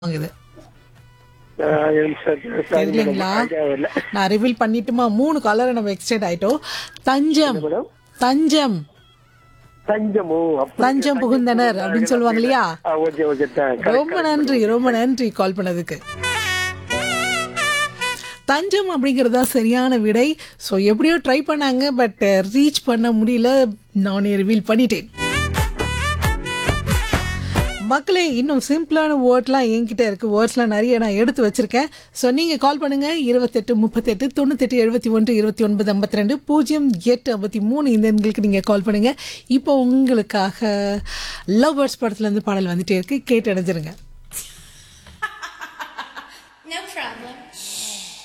வாங்குது ஆஹ் எனக்கு சரி- சரி மேடம். தெரியலீங்களா idea இல்ல. நான் ரிவீல் பண்ணிட்டுமா மூணு கலரை நம்ம எக்ஸ்டெண்ட் ஆயிட்டோம் தஞ்சம் மேடம் தஞ்சம் தஞ்சமோ அப்படி- தஞ்சம் புகுந்தனர் அப்படின்னு சொல்லுவாங்க இல்லையா ஆ, ஓகே ஓகே தான். correct, ரொம்ப நன்றி ரொம்ப நன்றி கால் பண்ணதுக்கு தஞ்சம் அப்படிங்கிறது தான் சரியான விடை ஸோ எப்படியோ ட்ரை பண்ணாங்க பட் ரீச் பண்ண முடியல நானே ரிவீல் பண்ணிட்டேன் மக்களே இன்னும் சிம்பிளான வேர்ட்லாம் என்கிட்ட இருக்கு வேர்ட்ஸ்லாம் நிறைய நான் எடுத்து வச்சிருக்கேன் ஸோ நீங்கள் கால் பண்ணுங்க இருபத்தெட்டு முப்பத்தெட்டு தொண்ணூத்தெட்டு எழுபத்தி ஒன்று இருபத்தி ஒன்பது ஐம்பத்தி ரெண்டு பூஜ்ஜியம் எட்டு ஐம்பத்தி மூணு இந்த எண்களுக்கு நீங்கள் கால் பண்ணுங்க இப்போ உங்களுக்காக லவ் பேர்ட்ஸ் படத்துலேருந்து பாடல் வந்துட்டே இருக்கு கேட்டு அடைஞ்சிருங்க No problem.